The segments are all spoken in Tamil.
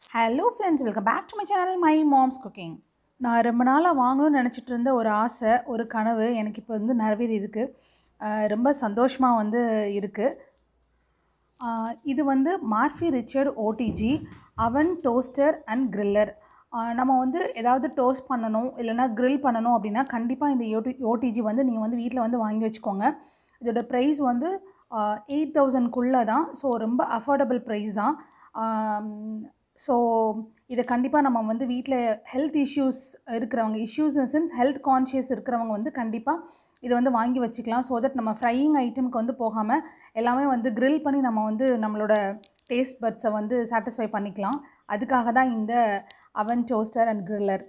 hello friends welcome back to my channel my mom's cooking நான் ரொம்ப நாளாக வாங்கணும்னு நினச்சிட்டு இருந்த ஒரு ஆசை ஒரு கனவு எனக்கு இப்போ வந்து நிறைவேறி இருக்குது ரொம்ப சந்தோஷமாக வந்து இருக்குது இது வந்து Morphy Richards OTG oven toaster and griller நம்ம வந்து ஏதாவது டோஸ்ட் பண்ணணும் இல்லைனா grill பண்ணணும் அப்படின்னா கண்டிப்பாக இந்த ஓடி ஓடிஜி வந்து நீங்கள் வந்து வீட்டில் வந்து வாங்கி வச்சுக்கோங்க இதோட ப்ரைஸ் வந்து எயிட் தௌசண்ட்குள்ளே தான் ஸோ ரொம்ப அஃபோர்டபுள் ப்ரைஸ் தான் ஸோ இதை கண்டிப்பாக நம்ம வந்து வீட்டில் ஹெல்த் இஷ்யூஸ் இருக்கிறவங்க issues in sense health conscious இருக்கிறவங்க வந்து கண்டிப்பாக இதை வந்து வாங்கி வச்சுக்கலாம் ஸோ தட் நம்ம ஃப்ரையிங் ஐட்டம்க்கு வந்து போகாமல் எல்லாமே வந்து grill பண்ணி நம்ம வந்து நம்மளோட டேஸ்ட் பட்ஸை வந்து சாட்டிஸ்ஃபை பண்ணிக்கலாம் அதுக்காக தான் இந்த அவன் டோஸ்டர் அண்ட் கிரில்லர்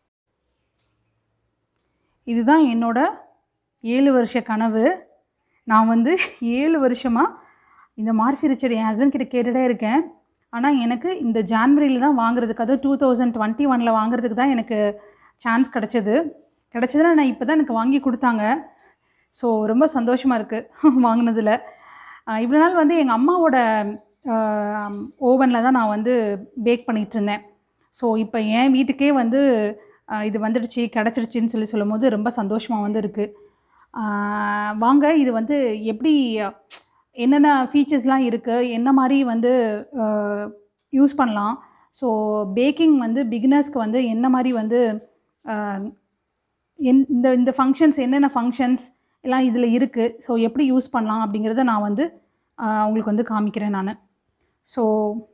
இதுதான் என்னோட ஏழு வருஷ கனவு நான் வந்து ஏழு வருஷமாக இந்த மார்ஃபி ரிச்சர்ட் என் ஹஸ்பண்ட் கிட்ட கேட்டுகிட்டே இருக்கேன் ஆனால் எனக்கு இந்த ஜான்வரியில் தான் வாங்குறதுக்கு அதுவும் டூ தௌசண்ட் டுவெண்ட்டி ஒனில் வாங்குறதுக்கு தான் எனக்கு சான்ஸ் கிடச்சிது கிடச்சதுன்னா நான் இப்போ தான் எனக்கு வாங்கி கொடுத்தாங்க ஸோ ரொம்ப சந்தோஷமாக இருக்குது வாங்கினதில் இவ்வளோ நாள் வந்து எங்கள் அம்மாவோட ஓவனில் தான் நான் வந்து பேக் பண்ணிகிட்டு இருந்தேன் ஸோ இப்போ என் வீட்டுக்கே வந்து ஆஹ் இது வந்துடுச்சு கிடச்சிடுச்சின்னு சொல்லி சொல்லும் போது ரொம்ப சந்தோஷமாக வந்து இருக்குது வாங்க இது வந்து எப்படி என்னென்ன ஃபீச்சர்ஸ்லாம் இருக்குது என்ன மாதிரி வந்து யூஸ் பண்ணலாம் ஸோ பேக்கிங் வந்து பிகினர்ஸ்க்கு வந்து என்ன மாதிரி வந்து ஆஹ் என் இந்த இந்த ஃபங்க்ஷன்ஸ் என்னென்ன ஃபங்க்ஷன்ஸ் எல்லாம் இதில் இருக்குது ஸோ எப்படி யூஸ் பண்ணலாம் அப்படிங்கிறத நான் வந்து ஆஹ் உங்களுக்கு வந்து காமிக்கிறேன் நான் ஸோ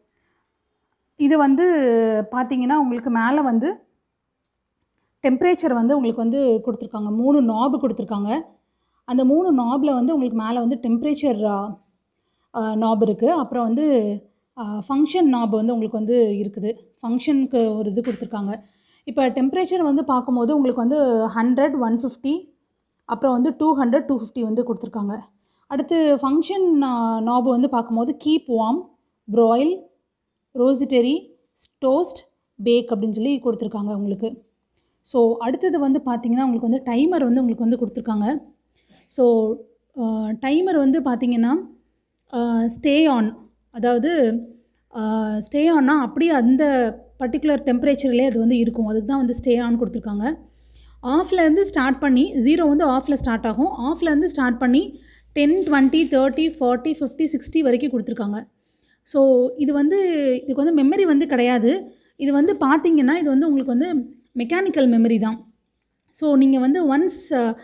இது வந்து பார்த்தீங்கன்னா உங்களுக்கு மேலே வந்து டெம்ப்ரேச்சர் வந்து உங்களுக்கு வந்து கொடுத்துருக்காங்க மூணு நாபு கொடுத்துருக்காங்க அந்த மூணு நாபில் வந்து உங்களுக்கு மேலே வந்து டெம்ப்ரேச்சர் நாப் இருக்குது அப்புறம் வந்து ஃபங்க்ஷன் நாப் வந்து உங்களுக்கு வந்து இருக்குது ஃபங்க்ஷனுக்கு ஒரு இது கொடுத்துருக்காங்க இப்போ டெம்ப்ரேச்சர் வந்து பார்க்கும்போது உங்களுக்கு வந்து ஹண்ட்ரட் ஒன் ஃபிஃப்டி அப்புறம் வந்து டூ ஹண்ட்ரட் டூ ஃபிஃப்டி வந்து கொடுத்துருக்காங்க அடுத்து ஃபங்க்ஷன் நாபு வந்து பார்க்கும்போது keep warm broil rotisserie toast bake அப்படின்னு சொல்லி கொடுத்துருக்காங்க உங்களுக்கு ஸோ அடுத்தது வந்து பார்த்திங்கன்னா உங்களுக்கு வந்து டைமர் வந்து உங்களுக்கு வந்து கொடுத்துருக்காங்க ஸோ டைமர் வந்து பார்த்திங்கன்னா ஸ்டே ஆன் அதாவது ஸ்டே ஆன்னா அப்படியே அந்த பர்டிகுலர் டெம்பரேச்சர்லேயே அது வந்து இருக்கும் அதுக்கு தான் வந்து ஸ்டே ஆன் கொடுத்துருக்காங்க ஆஃப்லேருந்து ஸ்டார்ட் பண்ணி ஜீரோ வந்து ஆஃபில் ஸ்டார்ட் ஆகும் ஆஃப்லேருந்து ஸ்டார்ட் பண்ணி ten twenty thirty forty fifty sixty வரைக்கும் கொடுத்துருக்காங்க ஸோ இது வந்து இதுக்கு வந்து மெமரி வந்து கிடையாது இது வந்து பார்த்தீங்கன்னா இது வந்து உங்களுக்கு வந்து மெக்கானிக்கல் மெமரி தான் ஸோ நீங்கள் வந்து ஒன்ஸ்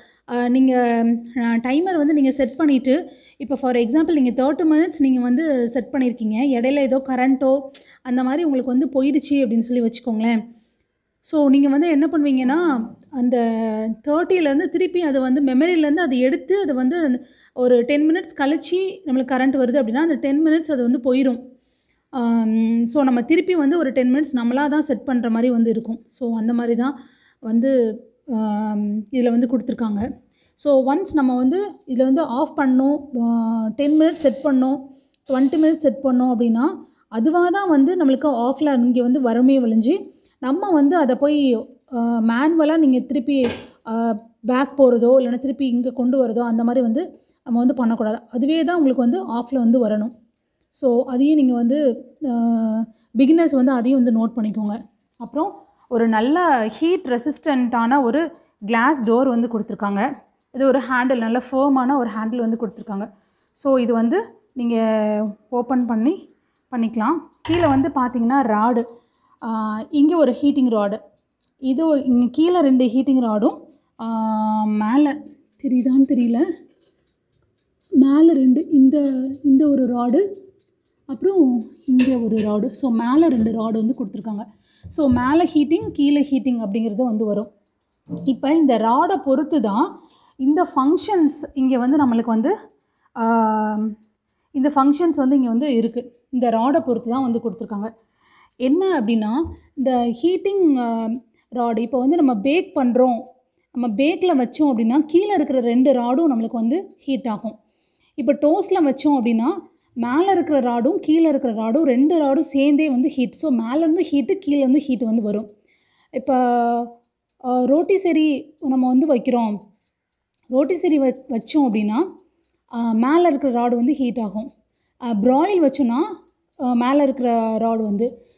நீங்கள் டைமர் வந்து நீங்கள் செட் பண்ணிவிட்டு இப்போ ஃபார் எக்ஸாம்பிள் நீங்கள் தேர்ட்டி மினிட்ஸ் நீங்கள் வந்து செட் பண்ணியிருக்கீங்க இடையில ஏதோ கரண்ட்டோ அந்த மாதிரி உங்களுக்கு வந்து போயிடுச்சு அப்படின்னு சொல்லி வச்சுக்கோங்களேன் ஸோ நீங்கள் வந்து என்ன பண்ணுவீங்கன்னா அந்த தேர்ட்டிலேருந்து திருப்பி அதை வந்து மெமரியிலேருந்து அதை எடுத்து அதை வந்து ஒரு டென் மினிட்ஸ் கழிச்சு நம்மளுக்கு கரண்ட் வருது அப்படின்னா அந்த டென் மினிட்ஸ் அது வந்து போயிடும் ஸோ நம்ம திருப்பி வந்து ஒரு டென் மினிட்ஸ் நம்மளாக தான் செட் பண்ணுற மாதிரி வந்து இருக்கும் ஸோ அந்த மாதிரி தான் வந்து இதில் வந்து கொடுத்துருக்காங்க ஸோ ஒன்ஸ் நம்ம வந்து இதில் வந்து ஆஃப் பண்ணோம் டென் மினிட்ஸ் செட் பண்ணோம் டுவெண்ட்டி மினிட்ஸ் செட் பண்ணோம் அப்படின்னா அதுவாக தான் வந்து நம்மளுக்கு ஆஃபில் இங்கே வந்து வரமே விழிஞ்சு நம்ம வந்து அதை போய் மேனுவலாக நீங்கள் திருப்பி பேக் போகிறதோ இல்லைன்னா திருப்பி இங்கே கொண்டு வரதோ அந்த மாதிரி வந்து நம்ம வந்து பண்ணக்கூடாது அதுவே தான் உங்களுக்கு வந்து ஆஃபில் வந்து வரணும் ஸோ அதையும் நீங்கள் வந்து பிகினர்ஸ் வந்து அதையும் வந்து நோட் பண்ணிக்கோங்க அப்புறம் ஒரு நல்ல ஹீட் ரெசிஸ்டண்ட்டான ஒரு கிளாஸ் டோர் வந்து கொடுத்துருக்காங்க இது ஒரு ஹேண்டில் நல்ல ஃபேமான ஒரு ஹேண்டில் வந்து கொடுத்துருக்காங்க ஸோ இது வந்து நீங்கள் ஓப்பன் பண்ணி பண்ணிக்கலாம் கீழே வந்து பார்த்தீங்கன்னா ராடு இங்கே ஒரு ஹீட்டிங் ராடு இது இங்கே கீழே ரெண்டு ஹீட்டிங் ராடும் மேலே தெரியுதான்னு தெரியல மேலே ரெண்டு இந்த இந்த ஒரு ராடு அப்புறம் இங்கே ஒரு ராடு ஸோ மேலே ரெண்டு ராடு வந்து கொடுத்துருக்காங்க ஸோ மேலே ஹீட்டிங் கீழே ஹீட்டிங் அப்படிங்கிறது வந்து வரும் இப்போ இந்த ராடை பொறுத்து தான் இந்த ஃபங்க்ஷன்ஸ் இங்கே வந்து நம்மளுக்கு வந்து இந்த ஃபங்க்ஷன்ஸ் வந்து இங்கே வந்து இருக்குது இந்த ராடை பொறுத்து தான் வந்து கொடுத்துருக்காங்க என்ன அப்படின்னா இந்த ஹீட்டிங் ராடு இப்போ வந்து நம்ம பேக் பண்ணுறோம் நம்ம பேக்கில் வச்சோம் அப்படின்னா கீழே இருக்கிற ரெண்டு ராடும் நம்மளுக்கு வந்து ஹீட் ஆகும் இப்போ டோஸ்ட்டில் வச்சோம் அப்படின்னா மேலே இருக்கிற ராடும் கீழே இருக்கிற ராடும் ரெண்டு ராடும் சேர்ந்தே வந்து ஹீட் ஸோ மேலேருந்து ஹீட்டு கீழேருந்து ஹீட் வந்து வரும் இப்போ ரோட்டி சரி நம்ம வந்து வைக்கிறோம் ரோட்டி சரி வ வச்சோம் அப்படின்னா மேலே இருக்கிற ராடு வந்து ஹீட் ஆகும் ப்ராயில் வச்சோன்னா மேலே இருக்கிற ராடு வந்து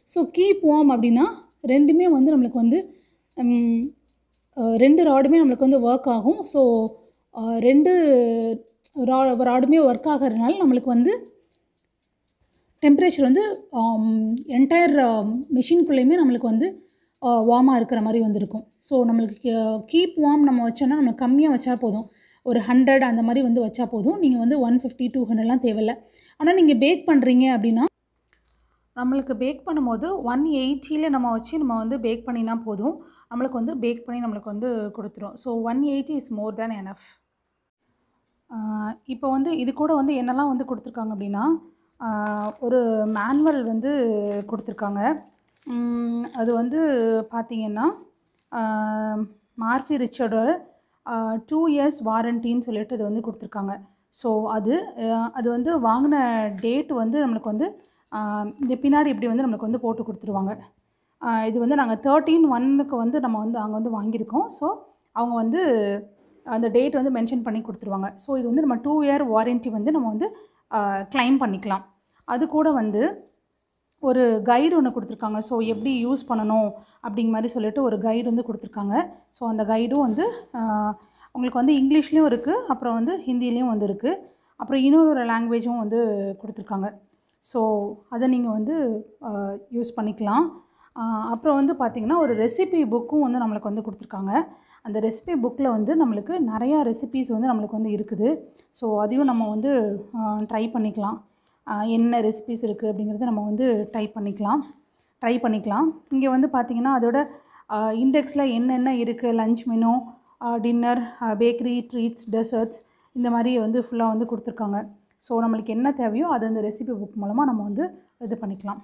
ஸோ கீப் வார்ம் அப்படின்னா ரெண்டுமே வந்து நம்மளுக்கு வந்து ம், அஹ், ரெண்டு ராடுமே நம்மளுக்கு வந்து ஒர்க் ஆகும் ஸோ ரெண்டு ரா ராடுமே ஒர்க் ஆகிறதுனால நம்மளுக்கு வந்து டெம்பரேச்சர் வந்து என்டையர் மிஷின்குள்ளேயுமே நம்மளுக்கு வந்து வார்மாக இருக்கிற மாதிரி வந்திருக்கும் ஸோ நம்மளுக்கு கீப் வார்ம் நம்ம வச்சோன்னா நம்ம கம்மியாக வச்சா போதும் ஒரு ஹண்ட்ரட் அந்த மாதிரி வந்து வச்சா போதும் நீங்கள் வந்து ஒன் ஃபிஃப்டி டூ ஹண்ட்ரட்லாம் தேவையில்ல ஆனால் நீங்கள் பேக் பண்ணுறீங்க அப்படின்னா நம்மளுக்கு பேக் பண்ணும்போது ஒன் எயிட்டியில் நம்ம வச்சு நம்ம வந்து பேக் பண்ணினா போதும் நம்மளுக்கு வந்து பேக் பண்ணி நம்மளுக்கு வந்து கொடுத்துரும் so one eighty is more than enough இப்போ வந்து இது கூட வந்து என்னெல்லாம் வந்து கொடுத்துருக்காங்க அப்படின்னா ஆஹ் ஒரு மேனுவல் வந்து கொடுத்துருக்காங்க உம், அது வந்து பார்த்தீங்கன்னா மார்ஃபி ரிச்சர்டோட டூ இயர்ஸ் வாரண்டின்னு சொல்லிட்டு அது வந்து கொடுத்துருக்காங்க ஸோ அது ஆஹ் அது வந்து வாங்கின டேட் வந்து நம்மளுக்கு வந்து ஆஹ் இந்த பின்னாடி இப்படி வந்து நம்மளுக்கு வந்து போட்டு கொடுத்துருவாங்க ஆஹ் இது வந்து நாங்கள் தேர்ட்டீன் ஒன்னுக்கு வந்து நம்ம வந்து அங்கே வந்து வாங்கியிருக்கோம் ஸோ அவங்க வந்து அந்த டேட் வந்து மென்ஷன் பண்ணி கொடுத்துருவாங்க ஸோ இது வந்து நம்ம டூ இயர் வாரண்ட்டி வந்து நம்ம வந்து க்ளைம் பண்ணிக்கலாம் அது கூட வந்து ஒரு கைடு ஒன்று கொடுத்துருக்காங்க ஸோ எப்படி யூஸ் பண்ணணும் அப்படிங்க மாதிரி சொல்லிட்டு ஒரு கைடு வந்து கொடுத்துருக்காங்க ஸோ அந்த கைடும் வந்து ஆஹ், உங்களுக்கு வந்து இங்கிலீஷ்லேயும் இருக்குது அப்புறம் வந்து ஹிந்திலையும் வந்து இருக்குது அப்புறம் இன்னொரு ஒரு லாங்குவேஜும் வந்து கொடுத்துருக்காங்க ஸோ அதை நீங்கள் வந்து யூஸ் பண்ணிக்கலாம் ஆஹ், அப்புறம் வந்து பார்த்திங்கன்னா ஒரு ரெசிபி புக்கும் வந்து நம்மளுக்கு வந்து கொடுத்துருக்காங்க அந்த ரெசிபி புக்கில் வந்து நம்மளுக்கு நிறையா ரெசிபீஸ் வந்து நம்மளுக்கு வந்து இருக்குது ஸோ அதையும் நம்ம வந்து ட்ரை பண்ணிக்கலாம் ஆஹ் என்ன ரெசிபிஸ் இருக்குது அப்படிங்கிறத நம்ம வந்து டைப் பண்ணிக்கலாம் ட்ரை பண்ணிக்கலாம் இங்கே வந்து பார்த்திங்கன்னா அதோட இண்டெக்ஸில் என்னென்ன இருக்குது lunch menu dinner bakery treats desserts இந்த மாதிரி வந்து ஃபுல்லாக வந்து கொடுத்துருக்காங்க ஸோ நம்மளுக்கு என்ன தேவையோ அது அந்த ரெசிபி புக் மூலமாக நம்ம வந்து இது பண்ணிக்கலாம்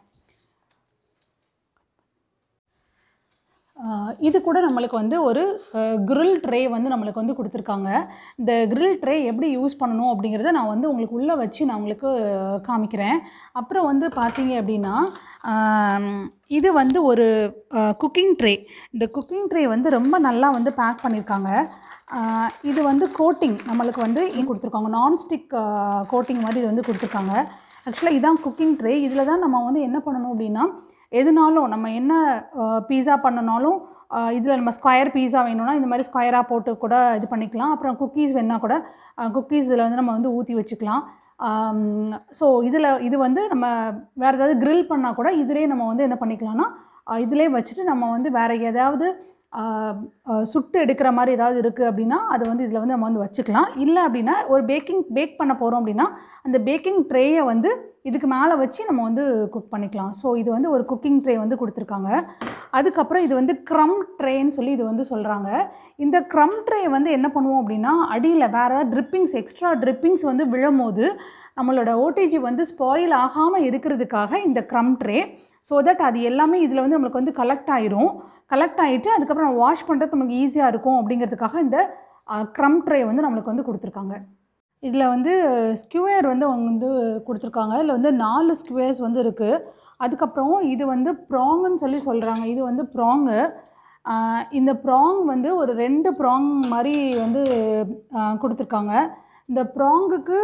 ஆஹ் இது கூட நம்மளுக்கு வந்து ஒரு grill ட்ரே வந்து நம்மளுக்கு வந்து கொடுத்துருக்காங்க இந்த grill ட்ரே எப்படி யூஸ் பண்ணணும் அப்படிங்கிறத நான் வந்து உங்களுக்கு உள்ளே வச்சு நான் உங்களுக்கு அஹ், காமிக்கிறேன் அப்புறம் வந்து பார்த்தீங்க அப்படின்னா ஆம், இது வந்து ஒரு குக்கிங் ட்ரே இந்த குக்கிங் ட்ரே வந்து ரொம்ப நல்லா வந்து பேக் பண்ணியிருக்காங்க ஆஹ், இது வந்து கோட்டிங் நம்மளுக்கு வந்து இங்க கொடுத்துருக்காங்க நான்ஸ்டிக் கோட்டிங் மாதிரி இது வந்து கொடுத்துருக்காங்க ஆக்சுவலாக இதான் குக்கிங் ட்ரே இதில் தான் நம்ம வந்து என்ன பண்ணணும் அப்படின்னா எதுனாலும் நம்ம என்ன பீஸா பண்ணனாலும் இதில் நம்ம ஸ்கொயர் பீஸா வேணும்னா இந்த மாதிரி ஸ்கொயராக போட்டு கூட இது பண்ணிக்கலாம் அப்புறம் குக்கீஸ் வேணா கூட குக்கீஸ் இதில் வந்து நம்ம வந்து ஊற்றி வச்சுக்கலாம் ஸோ இதில் இது வந்து நம்ம வேறு ஏதாவது grill பண்ணால் கூட இதிலே நம்ம வந்து என்ன பண்ணிக்கலாம்னா ஆஹ் இதிலே வச்சுட்டு நம்ம வந்து வேறு ஏதாவது ஆஹ் ஆஹ் சுட்டு எடுக்கிற மாதிரி ஏதாவது இருக்குது அப்படின்னா அதை வந்து இதில் வந்து நம்ம வந்து வச்சுக்கலாம் இல்லை அப்படின்னா ஒரு பேக்கிங் பேக் பண்ண போகிறோம் அப்படின்னா அந்த பேக்கிங் ட்ரேயை வந்து இதுக்கு மேலே வச்சு நம்ம வந்து குக் பண்ணிக்கலாம் ஸோ இது வந்து ஒரு குக்கிங் ட்ரே வந்து கொடுத்துருக்காங்க அதுக்கப்புறம் இது வந்து க்ரம் ட்ரேன்னு சொல்லி இது வந்து சொல்கிறாங்க இந்த க்ரம் ட்ரே வந்து என்ன பண்ணுவோம் அப்படின்னா அடியில் வேறு ஏதாவது ட்ரிப்பிங்ஸ் எக்ஸ்ட்ரா ட்ரிப்பிங்ஸ் வந்து விழும்போது நம்மளோட ஓடிஜி வந்து ஸ்பாயில் ஆகாமல் இருக்கிறதுக்காக இந்த க்ரம் ட்ரே ஸோ தட் அது எல்லாமே இதில் வந்து நம்மளுக்கு வந்து கலெக்ட் ஆயிரும் கலெக்ட் ஆகிட்டு அதுக்கப்புறம் நம்ம வாஷ் பண்ணுறதுக்கு நமக்கு ஈஸியாக இருக்கும் அப்படிங்கிறதுக்காக இந்த க்ரம் ட்ரே வந்து நம்மளுக்கு வந்து கொடுத்துருக்காங்க இதில் வந்து ஸ்க்யூயர் வந்து அவங்க வந்து கொடுத்துருக்காங்க இதில் வந்து நாலு ஸ்க்யூயர்ஸ் வந்து இருக்குது அதுக்கப்புறம் இது வந்து ப்ராங்குன்னு சொல்லி சொல்கிறாங்க இது வந்து ப்ராங்கு இந்த ப்ராங் வந்து ஒரு ரெண்டு ப்ராங் மாதிரி வந்து ஆஹ், கொடுத்துருக்காங்க இந்த ப்ராங்குக்கு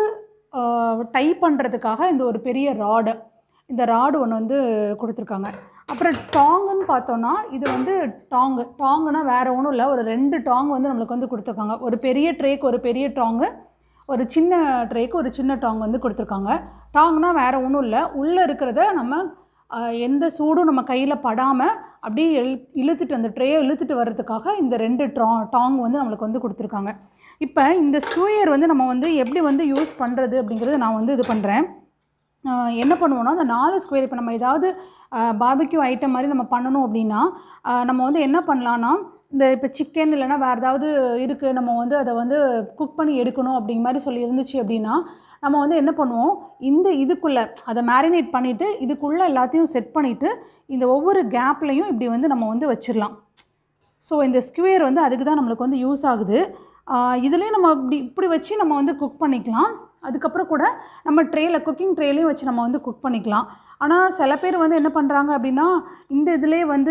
டை பண்ணுறதுக்காக இந்த ஒரு பெரிய ராடு இந்த ராடு ஒன்று வந்து கொடுத்துருக்காங்க அப்புறம் டாங்குன்னு பார்த்தோன்னா இது வந்து டாங்கு டாங்குனா வேறு ஒன்றும் இல்லை ஒரு ரெண்டு டாங் வந்து நம்மளுக்கு வந்து கொடுத்துருக்காங்க ஒரு பெரிய ட்ரேக்கு ஒரு பெரிய டாங்கு ஒரு சின்ன ட்ரேக்கு ஒரு சின்ன டாங் வந்து கொடுத்துருக்காங்க டாங்னா வேறு ஒன்றும் இல்லை உள்ளே இருக்கிறத நம்ம ஆஹ், எந்த சூடும் நம்ம கையில் படாமல் அப்படியே இழு இழுத்துட்டு அந்த ட்ரேயை இழுத்துட்டு வர்றதுக்காக இந்த ரெண்டு டா டாங் வந்து நம்மளுக்கு வந்து கொடுத்துருக்காங்க இப்போ இந்த ஸ்க்யூயர் வந்து நம்ம வந்து எப்படி வந்து யூஸ் பண்ணுறது அப்படிங்கிறத நான் வந்து இது பண்ணுறேன் ஆஹ் என்ன பண்ணுவோம்னா அந்த நாலு ஸ்கொயர் இப்போ நம்ம ஏதாவது பாபிக்யூ ஐட்டம் மாதிரி நம்ம பண்ணணும் அப்படின்னா ஆஹ் நம்ம வந்து என்ன பண்ணலான்னா இந்த இப்போ சிக்கன் இல்லைன்னா வேறு ஏதாவது இருக்குது நம்ம வந்து அதை வந்து குக் பண்ணி எடுக்கணும் அப்படிங்கிற மாதிரி சொல்லி இருந்துச்சு அப்படின்னா நம்ம வந்து என்ன பண்ணுவோம் இந்த இதுக்குள்ளே அதை மேரினேட் பண்ணிவிட்டு இதுக்குள்ளே எல்லாத்தையும் செட் பண்ணிவிட்டு இந்த ஒவ்வொரு கேப்லேயும் இப்படி வந்து நம்ம வந்து வச்சிடலாம் ஸோ இந்த ஸ்க்வேர் வந்து அதுக்கு தான் நம்மளுக்கு வந்து யூஸ் ஆகுது இதுலேயும் நம்ம இப்படி இப்படி வச்சு நம்ம வந்து குக் பண்ணிக்கலாம் அதுக்கப்புறம் கூட நம்ம ட்ரேயில் குக்கிங் ட்ரேலையும் வச்சு நம்ம வந்து குக் பண்ணிக்கலாம் ஆனால் சில பேர் வந்து என்ன பண்ணுறாங்க அப்படின்னா இந்த இதிலே வந்து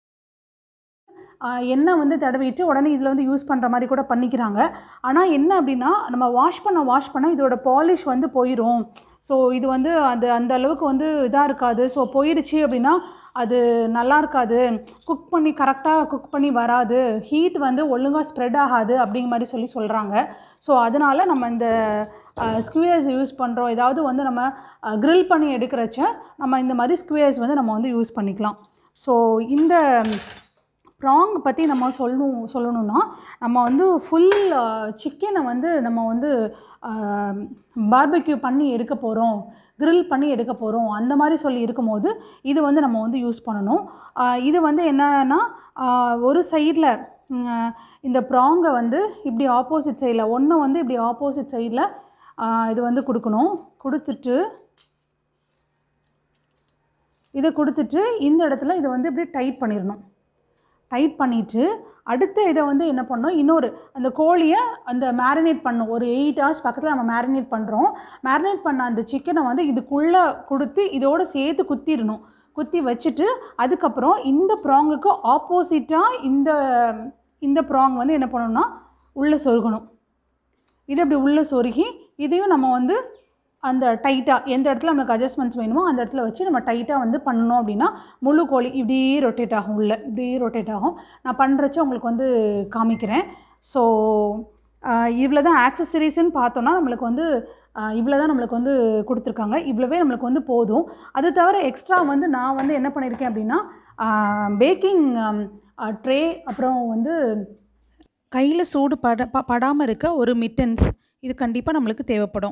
ஆஹ் எண்ணெய் வந்து தடவிட்டு உடனே இதில் வந்து யூஸ் பண்ணுற மாதிரி கூட பண்ணிக்கிறாங்க ஆனால் என்ன அப்படின்னா நம்ம வாஷ் பண்ண வாஷ் பண்ண இதோட பாலிஷ் வந்து போயிடும் ஸோ இது வந்து அது அந்த அளவுக்கு வந்து இதாக இருக்காது ஸோ போயிடுச்சு அப்படின்னா அது நல்லா இருக்காது குக் பண்ணி கரெக்டாக குக் பண்ணி வராது ஹீட் வந்து ஒழுங்காக ஸ்ப்ரெட் ஆகாது அப்படிங்கிற மாதிரி சொல்லி சொல்கிறாங்க ஸோ அதனால் நம்ம இந்த ஸ்குயர்ஸ் யூஸ் பண்ணுறோம் ஏதாவது வந்து நம்ம grill பண்ணி எடுக்கிறச்ச நம்ம இந்த மாதிரி ஸ்குயர்ஸ் வந்து நம்ம வந்து யூஸ் பண்ணிக்கலாம் ஸோ இந்த ப்ராங் பற்றி நம்ம சொல்லணும் சொல்லணும்னா நம்ம வந்து ஃபுல் சிக்கனை வந்து நம்ம வந்து பார்பெக்யூ பண்ணி எடுக்க போகிறோம் grill பண்ணி எடுக்க போகிறோம் அந்த மாதிரி சொல்லி இருக்கும்போது இது வந்து நம்ம வந்து யூஸ் பண்ணணும் ஆஹ் இது வந்து என்னன்னா ஆஹ் ஒரு சைடில் இந்த ப்ராங்கை வந்து இப்படி ஆப்போசிட் சைடில் ஒன்று வந்து இப்படி ஆப்போசிட் சைடில் இது வந்து கொடுக்கணும் கொடுத்துட்டு இதை கொடுத்துட்டு இந்த இடத்துல இதை வந்து இப்படி டைட் பண்ணிடணும் டைட் பண்ணிவிட்டு அடுத்த இதை வந்து என்ன பண்ணணும் இன்னொரு அந்த கோழியை அந்த மேரினேட் பண்ணணும் ஒரு எயிட் ஹவர்ஸ் பக்கத்தில் நம்ம மேரினேட் பண்ணுறோம் மேரினேட் பண்ண அந்த சிக்கனை வந்து இதுக்குள்ளே கொடுத்து இதோடு சேர்த்து குத்திடணும் குத்தி வச்சுட்டு அதுக்கப்புறம் இந்த ப்ராங்குக்கு ஆப்போசிட்டாக இந்த இந்த ப்ராங் வந்து என்ன பண்ணணும்னா உள்ளே சொருகணும் இது அப்படி உள்ளே சொருகி இதையும் நம்ம வந்து அந்த டைட்டாக எந்த இடத்துல நம்மளுக்கு அட்ஜஸ்ட்மெண்ட்ஸ் வேணுமோ அந்த இடத்துல வச்சு நம்ம டைட்டாக வந்து பண்ணணும் அப்படின்னா முழு கோழி இப்படியே ரொட்டேட் ஆகும் உள்ள இப்படியே ரொட்டேட் ஆகும் நான் பண்ணுறச்ச உங்களுக்கு வந்து காமிக்கிறேன் ஸோ இவ்வளோ தான் ஆக்சசரிஸ்ன்னு பார்த்தோன்னா நம்மளுக்கு வந்து இவ்வளோ தான் நம்மளுக்கு வந்து கொடுத்துருக்காங்க இவ்வளோவே நம்மளுக்கு வந்து போதும் அது தவிர எக்ஸ்ட்ரா வந்து நான் வந்து என்ன பண்ணியிருக்கேன் அப்படின்னா பேக்கிங் ட்ரே அப்புறம் வந்து கையில் சூடு பட ப படாமல் இருக்க ஒரு மிட்டன்ஸ் இது கண்டிப்பாக நம்மளுக்கு தேவைப்படும்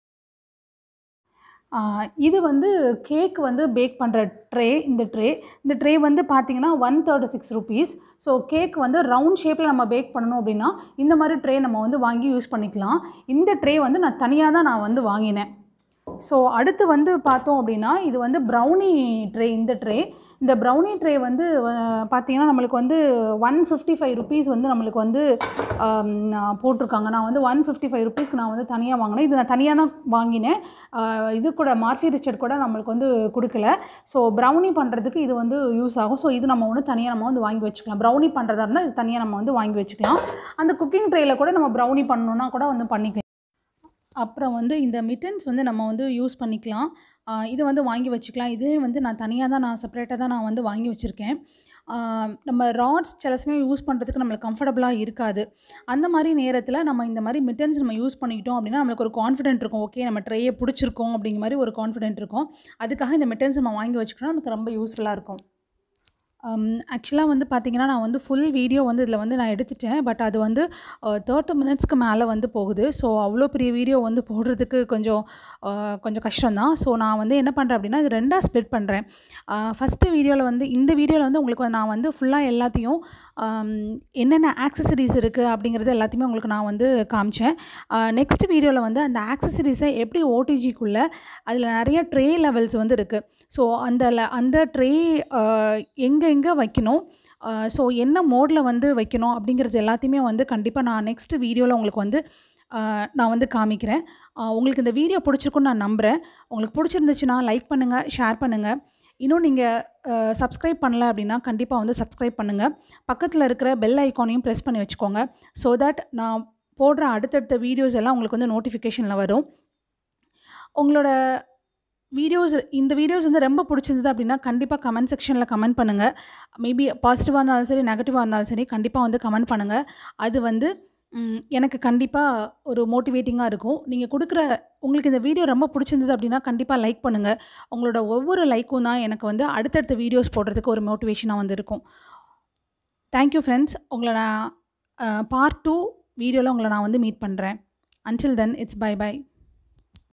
ஆஹ் இது வந்து கேக் வந்து பேக் பண்ணுற ட்ரே இந்த ட்ரே இந்த ட்ரே வந்து பார்த்தீங்கன்னா one thirty six rupees so cake வந்து ரவுண்ட் ஷேப்பில் நம்ம பேக் பண்ணணும் அப்படின்னா இந்த மாதிரி ட்ரே நம்ம வந்து வாங்கி யூஸ் பண்ணிக்கலாம் இந்த ட்ரே வந்து நான் தனியாக தான் நான் வந்து வாங்கினேன் ஸோ அடுத்து வந்து பார்த்தோம் அப்படின்னா இது வந்து ப்ரௌனி ட்ரே இந்த ட்ரே இந்த ப்ரௌனி ட்ரே வந்து அஹ், பார்த்தீங்கன்னா நம்மளுக்கு வந்து ஒன் ஃபிஃப்டி ஃபைவ் ருபீஸ் வந்து நம்மளுக்கு வந்து ஆம், நான் போட்டிருக்காங்க நான் வந்து ஒன் ஃபிஃப்டி ஃபைவ் ருபீஸ்க்கு நான் வந்து தனியாக வாங்கினேன் இது நான் தனியாக தான் வாங்கினேன் ஆஹ், இது கூட மார்ஃபி ரிச்சர்ட் கூட நம்மளுக்கு வந்து கொடுக்கல ஸோ ப்ரௌனி பண்ணுறதுக்கு இது வந்து யூஸ் ஆகும் ஸோ இது நம்ம ஒன்று தனியாக நம்ம வந்து வாங்கி வச்சுக்கலாம் ப்ரௌனி பண்ணுறதா இருந்தால் இது தனியாக நம்ம வந்து வாங்கி வச்சுக்கலாம் அந்த குக்கிங் ட்ரேயில் கூட நம்ம ப்ரௌனி பண்ணணுன்னா கூட வந்து பண்ணிக்கலாம் அப்புறம் வந்து இந்த மிட்டன்ஸ் வந்து நம்ம வந்து யூஸ் பண்ணிக்கலாம் ஆஹ் இது வந்து வாங்கி வச்சுக்கலாம் இதே வந்து நான் தனியாக தான் நான் செப்பரேட்டாக தான் நான் வந்து வாங்கி வச்சுருக்கேன் ஆஹ் நம்ம ராட்ஸ் சில சமயம் யூஸ் பண்ணுறதுக்கு நம்மளுக்கு கம்ஃபர்டபுளாக இருக்காது அந்த மாதிரி நேரத்தில் நம்ம இந்த மாதிரி மிட்டன்ஸ் நம்ம யூஸ் பண்ணிக்கிட்டோம் அப்படின்னா நம்மளுக்கு ஒரு கான்ஃபிடென்ட் இருக்கும் ஓகே நம்ம ட்ரையை பிடிச்சிருக்கோம் அப்படிங்கிற மாதிரி ஒரு கான்ஃபிடென்ட் இருக்கும் அதுக்காக இந்த மிட்டன்ஸ் நம்ம வாங்கி வச்சுக்கிட்டோம் நமக்கு ரொம்ப யூஸ்ஃபுல்லாக இருக்கும் ஆக்சுவலாக வந்து பார்த்திங்கன்னா நான் வந்து ஃபுல் வீடியோ வந்து இதில் வந்து நான் எடுத்துட்டேன் பட் அது வந்து தேர்ட்டி மினிட்ஸ்க்கு மேலே வந்து போகுது ஸோ அவ்வளோ பெரிய வீடியோ வந்து போடுறதுக்கு கொஞ்சம் அஹ், கொஞ்சம் கஷ்டம்தான் ஸோ நான் வந்து என்ன பண்ணுறேன் அப்படின்னா இது ரெண்டாக ஸ்ப்ளிட் பண்ணுறேன் ஃபஸ்ட்டு வீடியோவில் வந்து இந்த வீடியோவில் வந்து உங்களுக்கு வந்து நான் வந்து ஃபுல்லாக எல்லாத்தையும் ஆம், என்னென்ன ஆக்சசரிஸ் இருக்குது அப்படிங்கிறது எல்லாத்தையுமே உங்களுக்கு நான் வந்து காமிச்சேன் நெக்ஸ்ட் வீடியோவில் வந்து அந்த ஆக்சசரிஸை எப்படி ஓடிஜிக்குள்ளே அதில் நிறைய ட்ரே லெவல்ஸ் வந்து இருக்குது ஸோ அந்த le- அந்த ட்ரே எங்கே எங்கே வைக்கணும் ஸோ என்ன மோடில் வந்து வைக்கணும் அப்படிங்கிறது எல்லாத்தையுமே வந்து கண்டிப்பாக நான் நெக்ஸ்ட் வீடியோவில் உங்களுக்கு வந்து ஆஹ், நான் வந்து காமிக்கிறேன் ஆஹ், உங்களுக்கு இந்த வீடியோ பிடிச்சிருக்குன்னு நான் நம்புகிறேன் உங்களுக்கு பிடிச்சிருந்துச்சுன்னா லைக் பண்ணுங்கள் ஷேர் பண்ணுங்கள் இன்னும் நீங்கள் சப்ஸ்கிரைப் பண்ணல அப்படின்னா கண்டிப்பாக வந்து சப்ஸ்கிரைப் பண்ணுங்கள் பக்கத்தில் இருக்கிற பெல் ஐக்கானையும் ப்ரெஸ் பண்ணி வச்சுக்கோங்க ஸோ தட் நான் போடுற அடுத்தடுத்த வீடியோஸ் எல்லாம் உங்களுக்கு வந்து நோட்டிஃபிகேஷனில் வரும் உங்களோட வீடியோஸ் இந்த வீடியோஸ் வந்து ரொம்ப பிடிச்சிருந்தது அப்படின்னா கண்டிப்பாக கமெண்ட் செக்ஷனில் கமெண்ட் பண்ணுங்கள் மேபி பாசிட்டிவாக இருந்தாலும் சரி நெகட்டிவாக இருந்தாலும் சரி கண்டிப்பாக வந்து கமெண்ட் பண்ணுங்கள் அது வந்து ம், எனக்கு கண்டிப்பாக ஒரு மோட்டிவேட்டிங்காக இருக்கும் நீங்கள் கொடுக்குற உங்களுக்கு இந்த வீடியோ ரொம்ப பிடிச்சிருந்தது அப்படின்னா கண்டிப்பாக லைக் பண்ணுங்கள் உங்களோட ஒவ்வொரு லைக்கும் தான் எனக்கு வந்து அடுத்தடுத்த வீடியோஸ் போடுறதுக்கு ஒரு மோட்டிவேஷனாக வந்து இருக்கும் தேங்க்யூ ஃப்ரெண்ட்ஸ் உங்களை நான் பார்ட் டூ வீடியோவில் உங்களை நான் வந்து மீட் பண்ணுறேன் until then it's bye by